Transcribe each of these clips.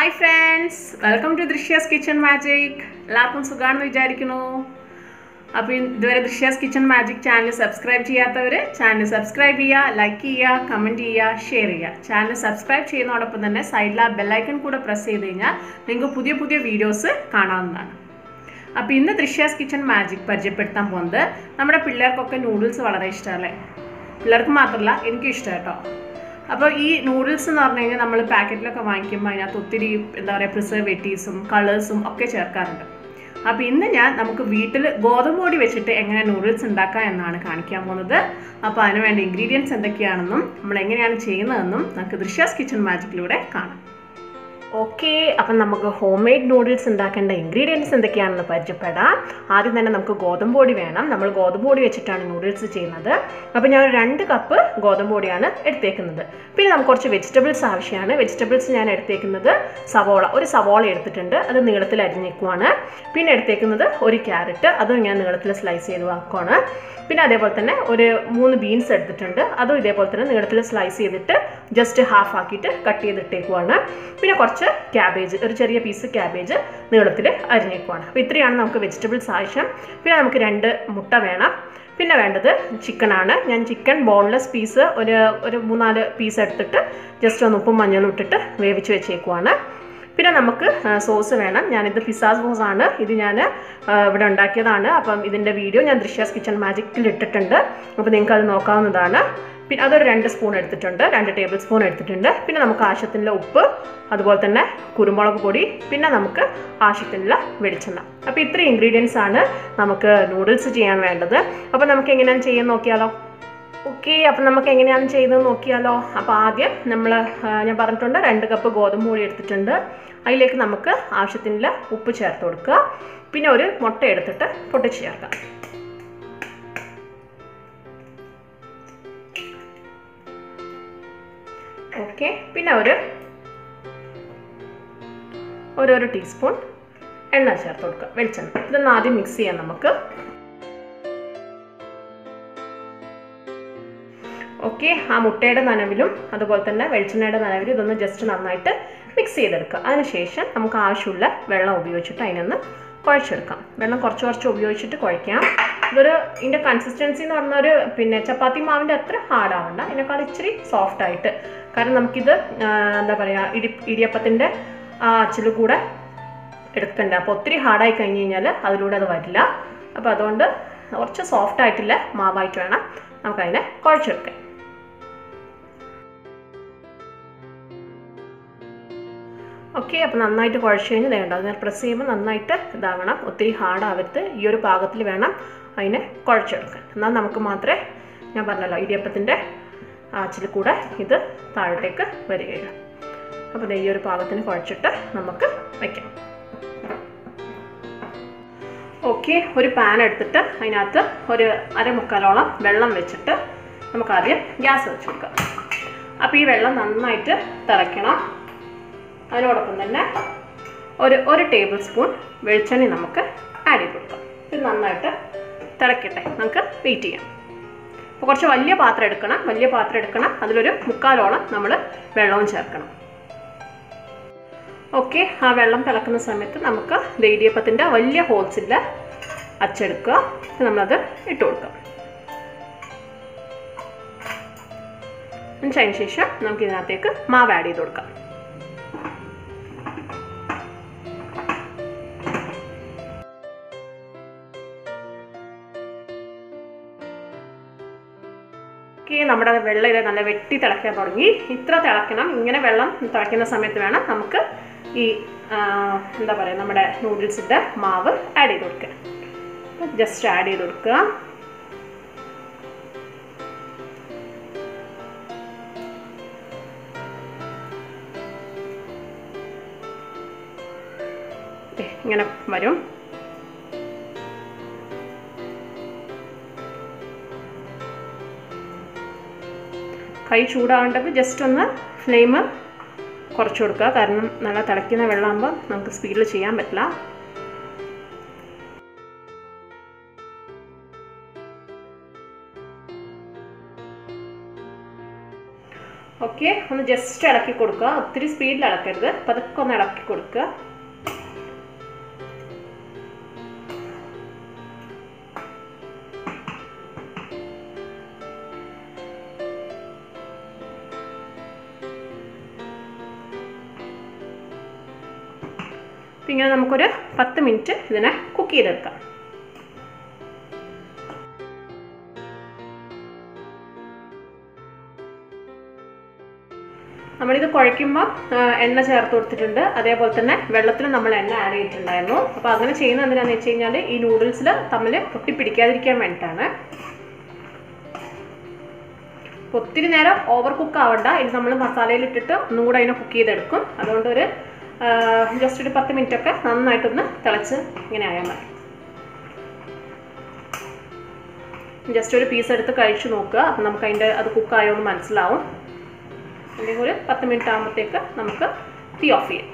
hi friends welcome to Drishya's kitchen magic എല്ലാവർക്കും സുഖമാണെന്ന് വിചാരിക്കുന്നു അപ്പോൾ ഇതുവരെ Drishya's kitchen magic channel subscribe ചെയ്യാത്തവർ ചാനൽ സബ്സ്ക്രൈബ് ചെയ്യുക ലൈക്ക് ചെയ്യുക കമൻറ്റ് ചെയ്യുക ഷെയർ ചെയ്യുക ചാനൽ സബ്സ്ക്രൈബ് ചെയ്യുന്നതോടൊപ്പം തന്നെ സൈഡിൽ ആ ബെല്ലൈക്കൺ കൂടെ പ്രസ് ചെയ്ത് കഴിഞ്ഞാൽ നിങ്ങൾക്ക് പുതിയ പുതിയ വീഡിയോസ് കാണാവുന്നതാണ് അപ്പോൾ ഇന്ന് ദൃശ്യാസ് കിച്ചൺ മാജിക് പരിചയപ്പെടുത്താൻ പോകുന്നത് നമ്മുടെ പിള്ളേർക്കൊക്കെ നൂഡിൽസ് വളരെ ഇഷ്ടമല്ലേ പിള്ളേർക്ക് മാത്രമല്ല എനിക്കും ഇഷ്ടം കേട്ടോ അപ്പോൾ ഈ നൂഡിൽസ് എന്ന് പറഞ്ഞു കഴിഞ്ഞാൽ നമ്മൾ പാക്കറ്റിലൊക്കെ വാങ്ങിക്കുമ്പോൾ അതിനകത്ത് ഒത്തിരി എന്താ പറയുക പ്രിസർവേറ്റീവ്സും കളേഴ്സും ഒക്കെ ചേർക്കാറുണ്ട് അപ്പോൾ ഇന്ന് ഞാൻ നമുക്ക് വീട്ടിൽ ഗോതമ്പ് പൊടി വെച്ചിട്ട് എങ്ങനെ നൂഡിൽസ് ഉണ്ടാക്കാം എന്നാണ് കാണിക്കാൻ പോകുന്നത് അപ്പോൾ അതിന് വേണ്ട ഇൻഗ്രീഡിയൻസ് എന്തൊക്കെയാണെന്നും നമ്മൾ എങ്ങനെയാണ് ചെയ്യുന്നതെന്നും നമുക്ക് ദൃശ്യാസ് കിച്ചൺ മാജിക്കിലൂടെ കാണാം ഓക്കെ അപ്പം നമുക്ക് ഹോം മെയ്ഡ് നൂഡിൽസ് ഉണ്ടാക്കേണ്ട ഇൻഗ്രീഡിയൻസ് എന്തൊക്കെയാണെന്ന് പരിചയപ്പെടാം ആദ്യം തന്നെ നമുക്ക് ഗോതമ്പ് പൊടി വേണം നമ്മൾ ഗോതമ്പ് പൊടി വെച്ചിട്ടാണ് നൂഡിൽസ് ചെയ്യുന്നത് അപ്പോൾ ഞാൻ രണ്ട് കപ്പ് ഗോതമ്പ് പൊടിയാണ് എടുത്തേക്കുന്നത് പിന്നെ നമുക്ക് കുറച്ച് വെജിറ്റബിൾസ് ആവശ്യമാണ് വെജിറ്റബിൾസ് ഞാൻ എടുത്തേക്കുന്നത് സവോള ഒരു സവോള എടുത്തിട്ടുണ്ട് അത് നീളത്തിൽ അരിഞ്ഞേക്കുവാണ് പിന്നെ എടുത്തേക്കുന്നത് ഒരു ക്യാരറ്റ് അതും ഞാൻ നീളത്തിൽ സ്ലൈസ് ചെയ്ത് വാക്കുവാണ് പിന്നെ അതേപോലെ തന്നെ ഒരു മൂന്ന് ബീൻസ് എടുത്തിട്ടുണ്ട് അതും ഇതേപോലെ തന്നെ നീളത്തിൽ സ്ലൈസ് ചെയ്തിട്ട് ജസ്റ്റ് ഹാഫ് ആക്കിയിട്ട് കട്ട് ചെയ്തിട്ടേക്കുവാണ് പിന്നെ കുറച്ച് ക്യാബേജ് ഒരു ചെറിയ പീസ് ക്യാബേജ് നീളത്തിൽ അരിഞ്ഞേക്കുവാണ് അപ്പോൾ ഇത്രയാണ് നമുക്ക് വെജിറ്റബിൾസ് ആവശ്യം പിന്നെ നമുക്ക് രണ്ട് മുട്ട വേണം പിന്നെ വേണ്ടത് ചിക്കനാണ് ഞാൻ ചിക്കൻ ബോൺലെസ് പീസ് ഒരു ഒരു മൂന്നാല് പീസ് എടുത്തിട്ട് ജസ്റ്റ് ഒന്ന് ഉപ്പും മഞ്ഞളും ഇട്ടിട്ട് വേവിച്ച് വെച്ചേക്കുവാണ് പിന്നെ നമുക്ക് സോസ് വേണം ഞാനിത് പിസ്സ സോസ് ആണ് ഇത് ഞാൻ ഇവിടെ ഉണ്ടാക്കിയതാണ് അപ്പം ഇതിൻ്റെ വീഡിയോ ഞാൻ ദൃശ്യാസ് കിച്ചൺ മാജിക്കിൽ ഇട്ടിട്ടുണ്ട് അപ്പോൾ നിങ്ങൾക്ക് അത് നോക്കാവുന്നതാണ് പിന്നെ അതൊരു രണ്ട് സ്പൂൺ എടുത്തിട്ടുണ്ട് രണ്ട് ടേബിൾ സ്പൂൺ എടുത്തിട്ടുണ്ട് പിന്നെ നമുക്ക് ആവശ്യത്തിനുള്ള ഉപ്പ് അതുപോലെ തന്നെ കുരുമുളക് പൊടി പിന്നെ നമുക്ക് ആവശ്യത്തിനുള്ള വെളിച്ചെണ്ണ അപ്പോൾ ഇത്രയും ഇൻഗ്രീഡിയൻസ് ആണ് നമുക്ക് നൂഡിൽസ് ചെയ്യാൻ വേണ്ടത് അപ്പോൾ നമുക്ക് എങ്ങനെയാണ് ചെയ്യാൻ നോക്കിയാലോ ഓക്കെ അപ്പം നമുക്ക് എങ്ങനെയാണ് ചെയ്തത് നോക്കിയാലോ അപ്പോൾ ആദ്യം നമ്മൾ ഞാൻ പറഞ്ഞിട്ടുണ്ട് രണ്ട് കപ്പ് ഗോതമ്പ് പൊടി എടുത്തിട്ടുണ്ട് അതിലേക്ക് നമുക്ക് ആവശ്യത്തിനുള്ള ഉപ്പ് ചേർത്ത് കൊടുക്കുക പിന്നെ ഒരു മുട്ട എടുത്തിട്ട് പൊട്ടിച്ച് ചേർക്കാം ഓക്കെ പിന്നെ ഒരു ഓരോരോ ടീസ്പൂൺ എണ്ണ ചേർത്ത് കൊടുക്കുക വെളിച്ചെണ്ണ ഇതൊന്ന് ആദ്യം മിക്സ് ചെയ്യാം നമുക്ക് ഓക്കെ ആ മുട്ടയുടെ നനവിലും അതുപോലെ തന്നെ വെളിച്ചെണ്ണയുടെ നനവിലും ഇതൊന്ന് ജസ്റ്റ് നന്നായിട്ട് മിക്സ് ചെയ്തെടുക്കുക അതിനുശേഷം നമുക്ക് ആവശ്യമുള്ള വെള്ളം ഉപയോഗിച്ചിട്ട് അതിനൊന്ന് കുഴച്ചെടുക്കാം വെള്ളം കുറച്ച് കുറച്ച് ഉപയോഗിച്ചിട്ട് കുഴയ്ക്കാം ഇതൊരു ഇതിൻ്റെ കൺസിസ്റ്റൻസി എന്ന് പറഞ്ഞൊരു പിന്നെ ചപ്പാത്തി മാവിൻ്റെ അത്ര ഹാർഡ് ആവണ്ട ഇതിനേക്കാൾ ഇച്ചിരി സോഫ്റ്റ് ആയിട്ട് കാരണം നമുക്കിത് എന്താ പറയുക ഇടി ഇടിയപ്പത്തിൻ്റെ ആ അച്ചിൽ കൂടെ എടുക്കണ്ട അപ്പോൾ ഒത്തിരി ഹാർഡായി കഴിഞ്ഞ് കഴിഞ്ഞാൽ അതിലൂടെ അത് വരില്ല അപ്പോൾ അതുകൊണ്ട് കുറച്ച് സോഫ്റ്റ് ആയിട്ടുള്ള മാവായിട്ട് വേണം നമുക്കതിനെ കുഴച്ചെടുക്കാൻ ഓക്കെ അപ്പോൾ നന്നായിട്ട് കുഴച്ച് കഴിഞ്ഞ് വേണ്ട അതിനെ പ്രസ് ചെയ്യുമ്പോൾ നന്നായിട്ട് ഇതാകണം ഒത്തിരി ഹാർഡാവരുത് ഈ ഒരു പാകത്തിൽ വേണം അതിനെ കുഴച്ചെടുക്കാൻ എന്നാൽ നമുക്ക് മാത്രമേ ഞാൻ പറഞ്ഞല്ലോ ഇടിയപ്പത്തിൻ്റെ ആച്ചിൽ കൂടെ ഇത് താഴത്തേക്ക് വരികയുള്ളൂ അപ്പോൾ ഈ ഒരു പാകത്തിന് കുഴച്ചിട്ട് നമുക്ക് വയ്ക്കാം ഓക്കെ ഒരു പാൻ എടുത്തിട്ട് അതിനകത്ത് ഒരു അരമുക്കാലോളം വെള്ളം വെച്ചിട്ട് നമുക്ക് ആദ്യം ഗ്യാസ് വെച്ച് കൊടുക്കാം അപ്പോൾ ഈ വെള്ളം നന്നായിട്ട് തിളയ്ക്കണം അതിനോടൊപ്പം തന്നെ ഒരു ഒരു ടേബിൾ സ്പൂൺ വെളിച്ചെണ്ണ നമുക്ക് ആഡ് ചെയ്ത് കൊടുക്കാം ഇത് നന്നായിട്ട് തിളയ്ക്കട്ടെ നമുക്ക് വെയിറ്റ് ചെയ്യാം അപ്പോൾ കുറച്ച് വലിയ പാത്രം എടുക്കണം വലിയ പാത്രം എടുക്കണം അതിലൊരു മുക്കാലോളം നമ്മൾ വെള്ളവും ചേർക്കണം ഓക്കെ ആ വെള്ളം തിളക്കുന്ന സമയത്ത് നമുക്ക് ഇടിയപ്പത്തിൻ്റെ വലിയ ഹോൾസിൽ അച്ചെടുക്കുക നമ്മളത് ഇട്ട് കൊടുക്കാം അതിന് ശേഷം നമുക്ക് ഇതിനകത്തേക്ക് മാവ് ആഡ് ചെയ്ത് കൊടുക്കാം ഓക്കെ നമ്മുടെ വെള്ളം ഇത് നല്ല വെട്ടി തിളയ്ക്കാൻ തുടങ്ങി ഇത്ര തിളയ്ക്കണം ഇങ്ങനെ വെള്ളം തിളയ്ക്കുന്ന സമയത്ത് വേണം നമുക്ക് ഈ എന്താ പറയുക നമ്മുടെ നൂഡിൽസിൻ്റെ മാവ് ആഡ് ചെയ്ത് കൊടുക്കുക ജസ്റ്റ് ആഡ് ചെയ്ത് കൊടുക്കുക ഇങ്ങനെ വരും കൈ ചൂടാവേണ്ടത് ജസ്റ്റ് ഒന്ന് ഫ്ലെയിം കുറച്ച് കൊടുക്കുക കാരണം നല്ല തിളയ്ക്കുന്ന വെള്ളമാകുമ്പോൾ നമുക്ക് സ്പീഡിൽ ചെയ്യാൻ പറ്റില്ല ഓക്കെ ഒന്ന് ജസ്റ്റ് ഇളക്കി കൊടുക്കുക ഒത്തിരി സ്പീഡിൽ ഇളക്കരുത് പതുക്കെ ഒന്ന് ഇളക്കി കൊടുക്കുക അപ്പം ഇങ്ങനെ നമുക്കൊരു പത്ത് മിനിറ്റ് ഇതിനെ കുക്ക് ചെയ്തെടുക്കാം നമ്മളിത് കുഴയ്ക്കുമ്പോൾ എണ്ണ ചേർത്ത് കൊടുത്തിട്ടുണ്ട് അതേപോലെ തന്നെ വെള്ളത്തിലും നമ്മൾ എണ്ണ ആഡ് ചെയ്തിട്ടുണ്ടായിരുന്നു അപ്പോൾ അങ്ങനെ ചെയ്യുന്നത് എന്തിനാന്ന് വെച്ച് കഴിഞ്ഞാൽ ഈ നൂഡിൽസിൽ തമ്മിൽ പൊട്ടിപ്പിടിക്കാതിരിക്കാൻ വേണ്ടിയിട്ടാണ് ഒത്തിരി നേരം ഓവർ കുക്ക് ആവണ്ട ഇത് നമ്മൾ മസാലയിലിട്ടിട്ട് ഒന്നും കൂടെ അതിനെ കുക്ക് ചെയ്തെടുക്കും അതുകൊണ്ട് ഒരു ജസ്റ്റ് ഒരു പത്ത് മിനിറ്റ് ഒക്കെ നന്നായിട്ടൊന്ന് തിളച്ച് ഇങ്ങനെ ആയാൽ മതി ജസ്റ്റ് ഒരു പീസ് എടുത്ത് കഴിച്ച് നോക്കുക അപ്പം നമുക്ക് അതിൻ്റെ അത് കുക്കായോ എന്ന് മനസ്സിലാവും അല്ലെങ്കിൽ ഒരു പത്ത് മിനിറ്റ് ആകുമ്പോഴത്തേക്ക് നമുക്ക് തീ ഓഫ് ചെയ്യാം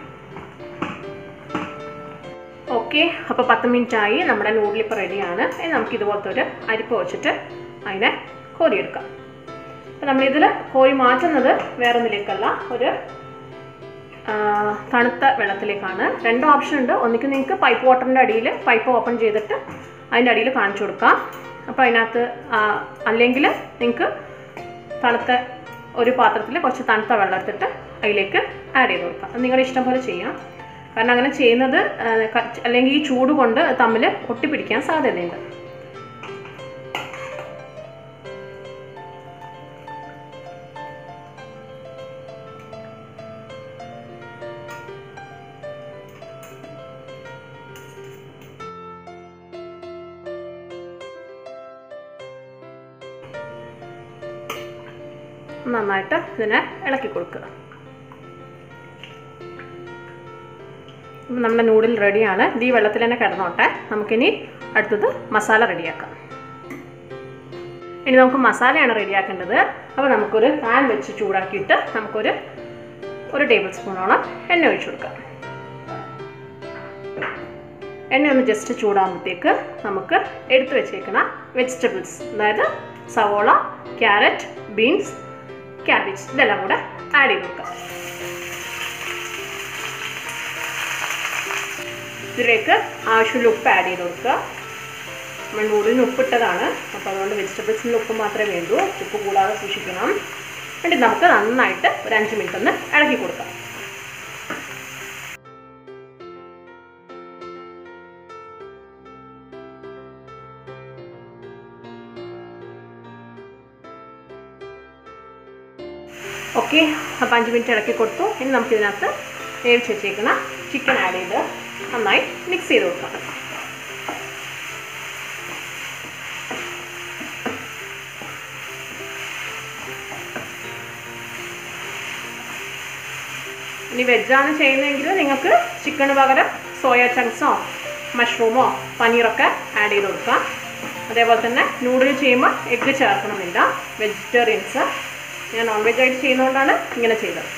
ഓക്കെ അപ്പോൾ പത്ത് മിനിറ്റ് ആയി നമ്മുടെ നൂഡിൽ ഇപ്പോൾ റെഡിയാണ് ഇനി നമുക്ക് ഇതുപോലത്തെ ഒരു അരിപ്പ് വെച്ചിട്ട് അതിനെ കോരിയെടുക്കാം അപ്പോൾ നമ്മളിതിൽ കോരി മാറ്റുന്നത് വേറെ ഒന്നിലേക്കല്ല ഒരു തണുത്ത വെള്ളത്തിലേക്കാണ് രണ്ട് ഓപ്ഷൻ ഉണ്ട് ഒന്നിക്ക് നിങ്ങൾക്ക് പൈപ്പ് വാട്ടറിൻ്റെ അടിയിൽ പൈപ്പ് ഓപ്പൺ ചെയ്തിട്ട് അതിൻ്റെ അടിയിൽ കാണിച്ചു കൊടുക്കാം അപ്പോൾ അതിനകത്ത് അല്ലെങ്കിൽ നിങ്ങൾക്ക് തണുത്ത ഒരു പാത്രത്തിൽ കുറച്ച് തണുത്ത വെള്ളം എടുത്തിട്ട് അതിലേക്ക് ആഡ് ചെയ്ത് കൊടുക്കാം അത് നിങ്ങളുടെ ഇഷ്ടം പോലെ ചെയ്യാം കാരണം അങ്ങനെ ചെയ്യുന്നത് അല്ലെങ്കിൽ ഈ ചൂട് കൊണ്ട് തമ്മിൽ ഒട്ടിപ്പിടിക്കാൻ സാധ്യതയുണ്ട് നന്നായിട്ട് ഇതിനെ ഇളക്കി കൊടുക്കുക നമ്മുടെ നൂഡിൽ റെഡിയാണ് ഇത് ഈ വെള്ളത്തിൽ തന്നെ കിടന്നോട്ടെ നമുക്കിനി അടുത്തത് മസാല റെഡിയാക്കാം ഇനി നമുക്ക് മസാലയാണ് റെഡിയാക്കേണ്ടത് അപ്പോൾ നമുക്കൊരു പാൻ വെച്ച് ചൂടാക്കിയിട്ട് നമുക്കൊരു ഒരു ടേബിൾ സ്പൂണോളം എണ്ണ ഒഴിച്ചു കൊടുക്കാം എണ്ണ ഒന്ന് ജസ്റ്റ് ചൂടാകുമ്പോഴത്തേക്ക് നമുക്ക് എടുത്തു വെച്ചേക്കുന്ന വെജിറ്റബിൾസ് അതായത് സവോള ക്യാരറ്റ് ബീൻസ് ക്യാബേജ് ഇതെല്ലാം കൂടെ ആഡ് ചെയ്ത് കൊടുക്കാം ഇതിലേക്ക് ആവശ്യമുള്ള ഉപ്പ് ആഡ് ചെയ്ത് കൊടുക്കുക നമ്മൾ നൂഡിലിന് ഉപ്പിട്ടതാണ് അപ്പോൾ അതുകൊണ്ട് വെജിറ്റബിൾസിൻ്റെ ഉപ്പ് മാത്രമേ വേണ്ടൂ ഉപ്പ് കൂടാതെ സൂക്ഷിക്കണം എന്നിട്ട് നമുക്ക് നന്നായിട്ട് ഒരു അഞ്ച് മിനിറ്റ് ഒന്ന് ഇളക്കി കൊടുക്കാം ഓക്കെ അപ്പോൾ അഞ്ച് മിനിറ്റ് ഇളക്കി കൊടുത്തു ഇനി നമുക്കിതിനകത്ത് വേവിച്ച് വെച്ചേക്കുന്ന ചിക്കൻ ആഡ് ചെയ്ത് നന്നായി മിക്സ് ചെയ്ത് കൊടുക്കാം ഇനി വെജാണ് ചെയ്യുന്നതെങ്കിൽ നിങ്ങൾക്ക് ചിക്കന് പകരം സോയ ചങ്ക്സോ മഷ്റൂമോ പനീറൊക്കെ ആഡ് ചെയ്ത് കൊടുക്കാം അതേപോലെ തന്നെ നൂഡിൽ ചെയ്യുമ്പോൾ എഗ്ഗ് ചേർക്കണമെന്നില്ല വെജിറ്റേറിയൻസ് ഞാൻ നോൺ വെജ് ആയിട്ട് ചെയ്യുന്നതുകൊണ്ടാണ് ഇങ്ങനെ ചെയ്തത്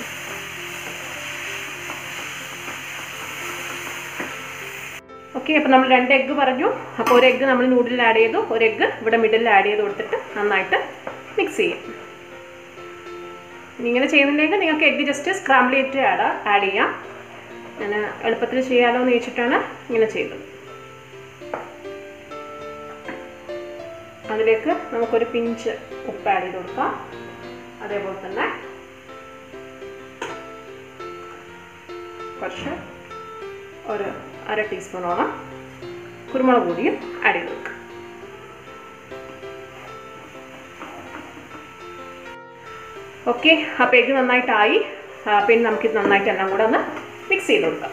ഓക്കെ അപ്പോൾ നമ്മൾ രണ്ട് എഗ്ഗ് പറഞ്ഞു അപ്പോൾ ഒരു എഗ്ഗ് നമ്മൾ നൂഡിൽ ആഡ് ചെയ്തു ഒരു എഗ്ഗ് ഇവിടെ മിഡിൽ ആഡ് ചെയ്ത് കൊടുത്തിട്ട് നന്നായിട്ട് മിക്സ് ചെയ്യും ഇങ്ങനെ ചെയ്യുന്നുണ്ടെങ്കിൽ നിങ്ങൾക്ക് എഗ്ഗ് ജസ്റ്റ് സ്ക്രാമ്പിൾ ചെയ്തിട്ട് ആഡ് ആഡ് ചെയ്യാം ഞാൻ എളുപ്പത്തിൽ ചെയ്യാമല്ലോ എന്ന് ചോദിച്ചിട്ടാണ് ഇങ്ങനെ ചെയ്തത് അതിലേക്ക് നമുക്കൊരു പിഞ്ച് ഉപ്പ് ആഡ് ചെയ്ത് കൊടുക്കാം അതേപോലെ തന്നെ കുറച്ച് ഒരു അര ടീസ്പൂണോളം കുരുമുളക് പൊടിയും ആഡ് ചെയ്ത് കൊടുക്കുക ഓക്കെ അപ്പോൾ എഗ്ഗ് നന്നായിട്ടായി പിന്നെ നമുക്കിത് നന്നായിട്ട് എല്ലാം കൂടെ ഒന്ന് മിക്സ് ചെയ്ത് കൊടുക്കാം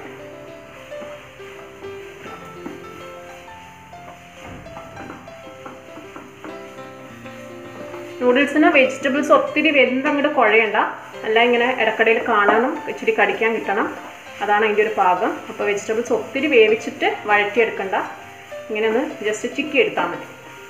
നൂഡിൽസിന് വെജിറ്റബിൾസ് ഒത്തിരി വെന്തങ്ങോട്ട് കുഴയണ്ട അല്ല ഇങ്ങനെ ഇടക്കടയിൽ കാണണം ഇച്ചിരി കടിക്കാൻ കിട്ടണം അതാണ് അതിൻ്റെ ഒരു പാകം അപ്പോൾ വെജിറ്റബിൾസ് ഒത്തിരി വേവിച്ചിട്ട് വഴറ്റിയെടുക്കണ്ട ഇങ്ങനെ ഒന്ന് ജസ്റ്റ് ചിക്കി എടുത്താൽ മതി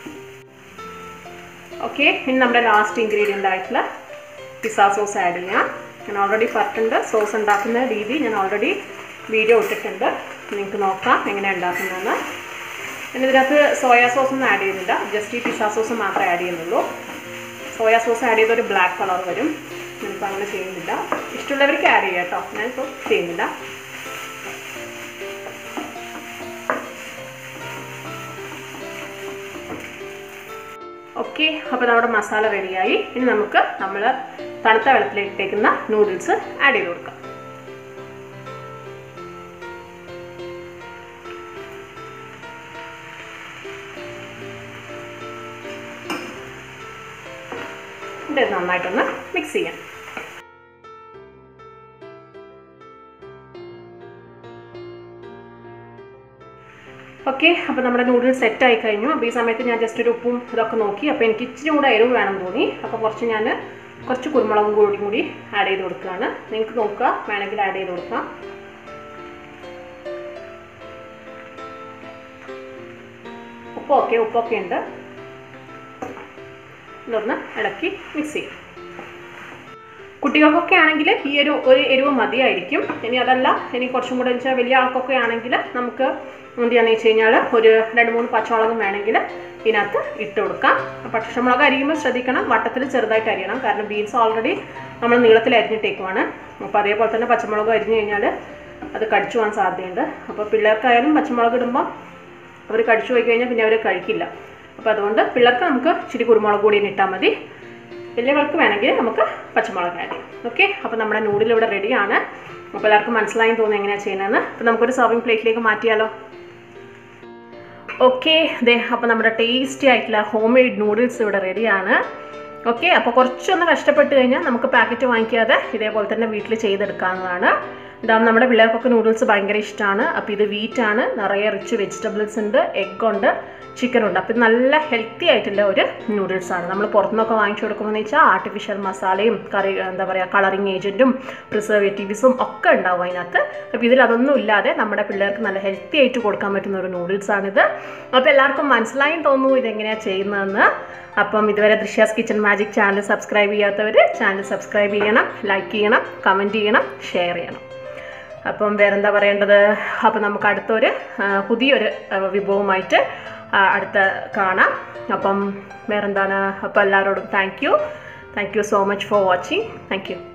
ഓക്കെ ഇനി നമ്മുടെ ലാസ്റ്റ് ഇൻഗ്രീഡിയൻ്റ് ആയിട്ടുള്ള പിസ്സ സോസ് ആഡ് ചെയ്യാം ഞാൻ ഓൾറെഡി പറഞ്ഞിട്ടുണ്ട് സോസ് ഉണ്ടാക്കുന്ന രീതി ഞാൻ ഓൾറെഡി വീഡിയോ ഇട്ടിട്ടുണ്ട് നിങ്ങൾക്ക് നോക്കാം എങ്ങനെ ഉണ്ടാക്കുന്നതെന്ന് പിന്നെ ഇതിനകത്ത് സോയ സോസ് ഒന്നും ആഡ് ചെയ്യുന്നില്ല ജസ്റ്റ് ഈ പിസ്സ സോസ് മാത്രമേ ആഡ് ചെയ്യുന്നുള്ളൂ സോയ സോസ് ആഡ് ചെയ്ത ഒരു ബ്ലാക്ക് കളർ വരും ഞാനിപ്പോൾ അങ്ങനെ ചെയ്യുന്നില്ല ഇഷ്ടമുള്ളവർക്ക് ആഡ് ചെയ്യാം കേട്ടോ ഞാനിപ്പോൾ ചെയ്യുന്നില്ല ഓക്കെ അപ്പോൾ നമ്മുടെ മസാല റെഡിയായി ഇനി നമുക്ക് നമ്മൾ തണുത്ത വെള്ളത്തിലേക്ക് ഇട്ടേക്കുന്ന നൂഡിൽസ് ആഡ് ചെയ്ത് കൊടുക്കാം ഇത് നന്നായിട്ടൊന്ന് മിക്സ് ചെയ്യാം ഓക്കെ അപ്പോൾ നമ്മുടെ നൂഡിൽസ് സെറ്റ് ആയി കഴിഞ്ഞു അപ്പോൾ ഈ സമയത്ത് ഞാൻ ജസ്റ്റ് ഒരു ഉപ്പും ഇതൊക്കെ നോക്കി അപ്പോൾ എനിക്ക് ഇച്ചിരി കൂടെ എരിവ് വേണം തോന്നി അപ്പോൾ കുറച്ച് ഞാൻ കുറച്ച് കുരുമുളകും കൂടി കൂടി ആഡ് ചെയ്ത് കൊടുക്കുകയാണ് നിങ്ങൾക്ക് നോക്കുക വേണമെങ്കിൽ ആഡ് ചെയ്ത് കൊടുക്കാം ഉപ്പൊക്കെ ഉപ്പൊക്കെ ഉണ്ട് ഇതൊന്ന് ഇളക്കി മിക്സ് ചെയ്യും കുട്ടികൾക്കൊക്കെ ആണെങ്കിൽ ഈ ഒരു ഒരു എരിവ് മതിയായിരിക്കും ഇനി അതല്ല ഇനി കുറച്ചും കൂടെ വെച്ചാൽ വലിയ ആൾക്കൊക്കെ ആണെങ്കിൽ നമുക്ക് എന്ത് ചെയ്യാന്ന് വെച്ച് കഴിഞ്ഞാൽ ഒരു രണ്ട് മൂന്ന് പച്ചമുളകും വേണമെങ്കിൽ ഇതിനകത്ത് ഇട്ട് കൊടുക്കാം പച്ചമുളക് അരിയുമ്പോൾ ശ്രദ്ധിക്കണം വട്ടത്തിൽ ചെറുതായിട്ട് അരിയണം കാരണം ബീൻസ് ഓൾറെഡി നമ്മൾ നീളത്തിൽ അരിഞ്ഞിട്ടേക്കുവാണ് അപ്പോൾ അതേപോലെ തന്നെ പച്ചമുളക് അരിഞ്ഞു കഴിഞ്ഞാൽ അത് കടിച്ചു പോകാൻ സാധ്യതയുണ്ട് അപ്പോൾ പിള്ളേർക്കായാലും പച്ചമുളക് ഇടുമ്പോൾ അവർ കടിച്ചു പോയി കഴിഞ്ഞാൽ പിന്നെ അവർ കഴിക്കില്ല അപ്പോൾ അതുകൊണ്ട് പിള്ളേർക്ക് നമുക്ക് ഇച്ചിരി കുരുമുളക് കൂടി ഇട്ടാൽ മതി വലിയവർക്ക് വേണമെങ്കിൽ നമുക്ക് പച്ചമുളക് ആഡ് ചെയ്യാം ഓക്കെ അപ്പോൾ നമ്മുടെ നൂഡിൽ ഇവിടെ റെഡിയാണ് അപ്പോൾ എല്ലാവർക്കും മനസ്സിലായി തോന്നുന്നു എങ്ങനെയാണ് ചെയ്യുന്നതെന്ന് അപ്പോൾ നമുക്കൊരു സർവിങ് പ്ലേറ്റിലേക്ക് മാറ്റിയാലോ ഓക്കെ ദേ അപ്പോൾ നമ്മുടെ ടേസ്റ്റി ആയിട്ടുള്ള ഹോം മെയ്ഡ് നൂഡിൽസ് ഇവിടെ റെഡിയാണ് ഓക്കെ അപ്പോൾ കുറച്ചൊന്ന് കഷ്ടപ്പെട്ട് കഴിഞ്ഞാൽ നമുക്ക് പാക്കറ്റ് വാങ്ങിക്കാതെ ഇതേപോലെ തന്നെ വീട്ടിൽ ചെയ്തെടുക്കാവുന്നതാണ് ഇതാ നമ്മുടെ പിള്ളേർക്കൊക്കെ നൂഡിൽസ് ഭയങ്കര ഇഷ്ടമാണ് അപ്പോൾ ഇത് വീറ്റാണ് നിറയെ റിച്ച് വെജിറ്റബിൾസ് ഉണ്ട് എഗ് ഉണ്ട് ചിക്കൻ ഉണ്ട് അപ്പോൾ ഇത് നല്ല ഹെൽത്തി ആയിട്ടുള്ള ഒരു നൂഡിൽസ് ആണ് നമ്മൾ പുറത്തുനിന്നൊക്കെ വാങ്ങിച്ചു കൊടുക്കുമ്പോൾ വെച്ചാൽ ആർട്ടിഫിഷ്യൽ മസാലയും കറി എന്താ പറയുക കളറിങ് ഏജൻറ്റും പ്രിസർവേറ്റീവ്സും ഒക്കെ ഉണ്ടാവും അതിനകത്ത് അപ്പോൾ ഇതിൽ അതൊന്നും ഇല്ലാതെ നമ്മുടെ പിള്ളേർക്ക് നല്ല ഹെൽത്തി ആയിട്ട് കൊടുക്കാൻ പറ്റുന്ന ഒരു നൂഡിൽസ് ആണിത് അപ്പോൾ എല്ലാവർക്കും മനസ്സിലായും തോന്നുന്നു ഇതെങ്ങനെയാണ് ചെയ്യുന്നതെന്ന് അപ്പം ഇതുവരെ Drishya's kitchen magic channel subscribe ചെയ്യാത്തവർ ചാനൽ സബ്സ്ക്രൈബ് ചെയ്യണം ലൈക്ക് ചെയ്യണം കമൻറ്റ് ചെയ്യണം ഷെയർ ചെയ്യണം അപ്പം വേറെന്താ പറയേണ്ടത് അപ്പം നമുക്ക് അടുത്തൊരു പുതിയൊരു വിഭവമായിട്ട് അടുത്ത കാണാം അപ്പം വേറെന്താണ് അപ്പോൾ എല്ലാവരോടും thank you thank you so much for watching thank U